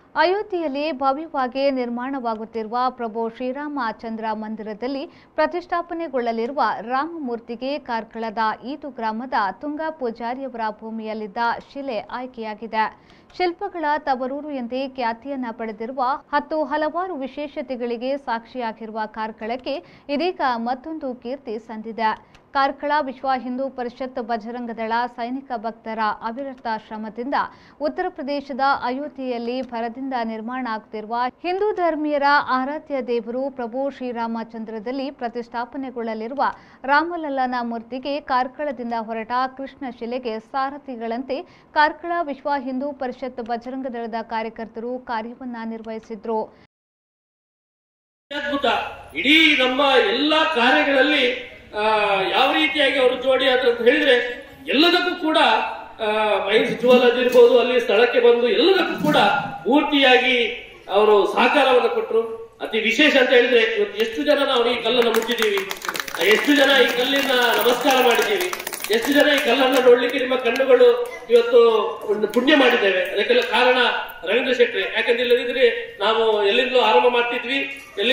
ಅಯೋಧ್ಯೆಯಲ್ಲಿ ಭವ್ಯವಾಗಿ ನಿರ್ಮಾಣವಾಗುತ್ತಿರುವ ಪ್ರಭು ಶ್ರೀರಾಮಚಂದ್ರ ಮಂದಿರದಲ್ಲಿ ಪ್ರತಿಷ್ಠಾಪನೆಗೊಳ್ಳಲಿರುವ ರಾಮಮೂರ್ತಿಗೆ ಕಾರ್ಕಳದ ಈತು ಗ್ರಾಮದ ತುಂಗಾ ಪೂಜಾರಿಯವರ ಭೂಮಿಯಲ್ಲಿದ್ದ ಶಿಲೆ ಆಯ್ಕೆಯಾಗಿದೆ ಶಿಲ್ಪಗಳ ತವರೂರು ಎಂದೇ ಖ್ಯಾತಿಯನ್ನ ಪಡೆದಿರುವ ಹತ್ತು ಹಲವಾರು ವಿಶೇಷತೆಗಳಿಗೆ ಸಾಕ್ಷಿಯಾಗಿರುವ ಕಾರ್ಕಳಕ್ಕೆ ಇದೀಗ ಮತ್ತೊಂದು ಕೀರ್ತಿ ಸಂದಿದೆ ಕಾರ್ಕಳ ವಿಶ್ವ ಹಿಂದೂ ಪರಿಷತ್ ಬಜರಂಗದಳ ಸೈನಿಕ ಭಕ್ತರ ಅವಿರತ ಶ್ರಮದಿಂದ ಉತ್ತರ ಪ್ರದೇಶದ ಅಯೋಧ್ಯೆಯಲ್ಲಿ ಭರದಿಂದ ನಿರ್ಮಾಣ ಆಗುತ್ತಿರುವ ಹಿಂದೂ ಧರ್ಮೀಯರ ಆರಾಧ್ಯ ದೇವರು ಪ್ರಭು ಶ್ರೀರಾಮಚಂದ್ರದಲ್ಲಿ ಪ್ರತಿಷ್ಠಾಪನೆಗೊಳ್ಳಲಿರುವ ರಾಮಲಲ್ಲನ ಮೂರ್ತಿಗೆ ಕಾರ್ಕಳದಿಂದ ಹೊರಟ ಕೃಷ್ಣ ಶಿಲೆಗೆ ಸಾರಥಿಗಳಂತೆ ಕಾರ್ಕಳ ವಿಶ್ವ ಹಿಂದೂ ಪರಿಷತ್ ಬಜರಂಗದಳದ ಕಾರ್ಯಕರ್ತರು ಕಾರ್ಯವನ್ನ ನಿರ್ವಹಿಸಿದ್ರು ಅದ್ಭುತ ಇಡೀ ನಮ್ಮ ಎಲ್ಲಾ ಕಾರ್ಯಗಳಲ್ಲಿ ಆ, ಯಾವ ರೀತಿಯಾಗಿ ಅವರು ಜೋಡಿ ಆದ್ರು ಅಂತ ಹೇಳಿದ್ರೆ ಎಲ್ಲದಕ್ಕೂ ಕೂಡ ಮೈನ್ಸ್ ಜುವಲ್ ಇರ್ಬೋದು ಅಲ್ಲಿ ಸ್ಥಳಕ್ಕೆ ಬಂದು ಎಲ್ಲದಕ್ಕೂ ಕೂಡ ಪೂರ್ತಿಯಾಗಿ ಅವರು ಸಹಕಾರವನ್ನು ಕೊಟ್ಟರು ಅತಿ ವಿಶೇಷ ಅಂತ ಹೇಳಿದ್ರೆ ಇವತ್ತು ಎಷ್ಟು ಜನ ನಾವು ಈ ಕಲ್ಲನ್ನು ಮುಟ್ಟಿದ್ದೀವಿ ಎಷ್ಟು ಜನ ಈ ಕಲ್ಲಿನ ನಮಸ್ಕಾರ ಮಾಡಿದ್ದೀವಿ ಎಷ್ಟು ಜನ ಈ ಕಲ್ಲನ್ನು ನೋಡ್ಲಿಕ್ಕೆ ನಿಮ್ಮ ಕಣ್ಣುಗಳು ಇವತ್ತು ಒಂದು ಪುಣ್ಯ ಮಾಡಿದ್ದೇವೆ ಅದಕ್ಕೆಲ್ಲ ಕಾರಣ ರವೀಂದ್ರ ಶೆಟ್ಟಿ ಯಾಕಂದ್ರೆ ಇಲ್ಲದಿದ್ರೆ ನಾವು ಎಲ್ಲಿಂದಲೂ ಆರಂಭ ಮಾಡ್ತಿದ್ವಿ ಎಲ್ಲಿ